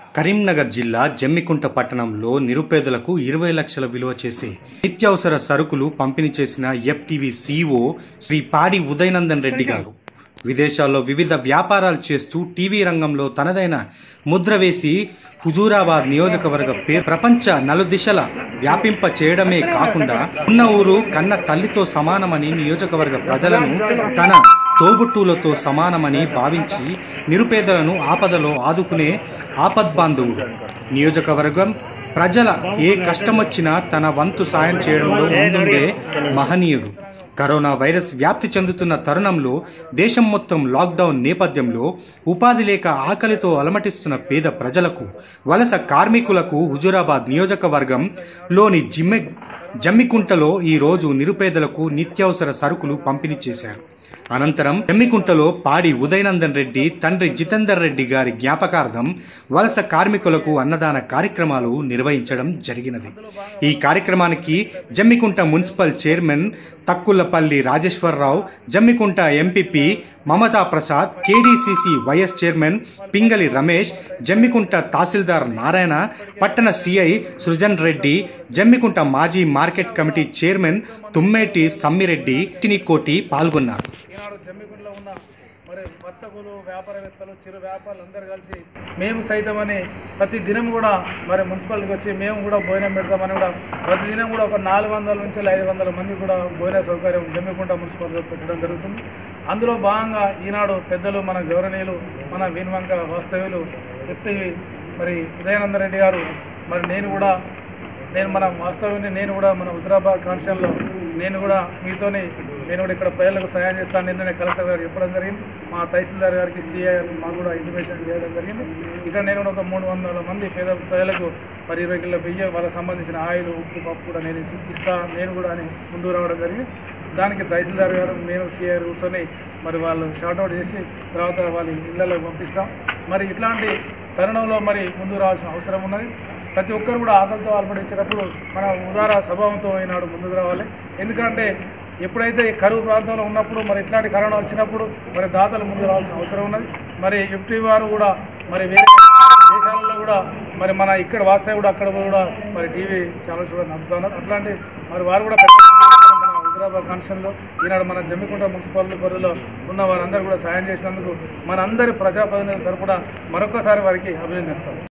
కరీంనగర్ జిల్లా జమ్మికుంట పట్టణంలో నిరుపేదలకు ఇరవై లక్షల విలువ చేసే నిత్యావసర సరుకులు పంపిణీ చేసిన ఎఫ్టీవీ సీఈఓ శ్రీ పాడి ఉదయనందన్ రెడ్డి గారు విదేశాల్లో వివిధ వ్యాపారాలు చేస్తూ టీవీ రంగంలో తనదైన ముద్ర వేసి హుజూరాబాద్ నియోజకవర్గ పేరు ప్రపంచ నలుదిశల వ్యాపింప చేయడమే కాకుండా ఉన్న ఊరు కన్న తల్లితో సమానమని నియోజకవర్గ ప్రజలను తన తోబుట్టువులతో సమానమని భావించి నిరుపేదలను ఆపదలో ఆదుకునే ఆపద్బాంధవుడు నియోజకవర్గం ప్రజల ఏ కష్టమొచ్చినా తన వంతు సాయం చేయడంలో ముందుండే మహనీయుడు కరోనా వైరస్ వ్యాప్తి చెందుతున్న తరుణంలో దేశం మొత్తం లాక్డౌన్ నేపథ్యంలో ఉపాధి లేక ఆకలితో అలమటిస్తున్న పేద ప్రజలకు వలస కార్మికులకు హుజూరాబాద్ నియోజకవర్గం లోని జిమ్మె జమ్మికుంటలో ఈరోజు నిరుపేదలకు నిత్యావసర సరుకులు పంపిణీ చేశారు అనంతరం జమ్మికుంటలో పాడి ఉదయనందన్ రెడ్డి తండ్రి జితేందర్ రెడ్డి గారి జ్ఞాపకార్థం వలస కార్మికులకు అన్నదాన కార్యక్రమాలు నిర్వహించడం జరిగినది ఈ కార్యక్రమానికి Jammikunta municipal chairman Takkulapalli Rajeshwararao Jammikunta MPP Mamata Prasad KDCC vice chairman Pingali Ramesh Jammikunta తహసీల్దార్ నారాయణ పట్టణ సిఐ సృజన్ రెడ్డి జమ్మికుంట మాజీ market committee chairman Tummeti Sammireddy Chinikoti పాల్గొన్నారు ఈనాడు జమ్మిగుండలో ఉన్న మరి వర్తకులు వ్యాపారవేత్తలు చిరు వ్యాపారులు అందరూ కలిసి మేము సైతమని ప్రతి దినం కూడా మరి మున్సిపాలిటీకి వచ్చి మేము కూడా భోజనం పెడతామని కూడా ప్రతి దినం కూడా ఒక నాలుగు వందల నుంచి ఐదు వందల మంది కూడా భోజన సౌకర్యం జమ్మికుంట మున్సిపాలిటీలో పెట్టడం జరుగుతుంది అందులో భాగంగా ఈనాడు పెద్దలు మన గౌరవనీయులు మన వీణవంక వాస్తవ్యులు ఎప్పటి మరి ఉదయానంద రెడ్డి గారు మరి నేను కూడా నేను మన వాస్తవాన్ని నేను కూడా మన హుజరాబాద్ కాన్స్టిట్యూన్లో నేను కూడా మీతోని నేను కూడా ఇక్కడ ప్రజలకు సహాయం చేస్తాను నిన్ననే కలెక్టర్ గారు చెప్పడం జరిగింది మా తహసీల్దార్ గారికి సిఐ మాకు కూడా ఇంటిమేషన్ చేయడం జరిగింది ఇక్కడ నేను కూడా ఒక మూడు వందల మంది పేద ప్రజలకు మరి ఇరవై కిలో బియ్యం వాళ్ళకి సంబంధించిన ఆయిల్ ఉప్పు పప్పు కూడా నేను ఇస్తా నేను కూడా అని ముందుకు రావడం జరిగింది దానికి తహసీల్దార్ గారు నేను సిఐ కూర్చొని మరి వాళ్ళు షార్ట్అవుట్ చేసి తర్వాత వాళ్ళ ఇళ్ళలోకి పంపిస్తాం మరి ఇట్లాంటి తరుణంలో మరి ముందుకు రావాల్సిన అవసరం ఉన్నది ప్రతి ఒక్కరు కూడా ఆకలితో అలమటించేటప్పుడు మన ఉదార స్వభావంతో ఈనాడు ముందుకు రావాలి ఎందుకంటే ఎప్పుడైతే ఈ కరువు ప్రాంతంలో ఉన్నప్పుడు మరి ఇట్లాంటి కరోనా వచ్చినప్పుడు మరి దాతలు ముందుకు రావాల్సిన అవసరం ఉన్నది మరి ఎఫ్టీ వారు కూడా మరి వేరే దేశాలలో కూడా మరి మన ఇక్కడ వాస్తవ కూడా అక్కడ కూడా మరి టీవీ ఛానల్స్ కూడా నడుపుతున్నారు అట్లాంటి మరి వారు కూడా పెద్ద ఎత్తున మన హుజరాబాద్ కాన్స్టిట్యూన్లో ఈనాడు మన జమ్మికుంట మున్సిపాలిటీ పరిధిలో ఉన్న వారందరూ కూడా సాయం చేసినందుకు మనందరి ప్రజాప్రతినిధుల తరపున మరొకసారి వారికి అభినందిస్తాం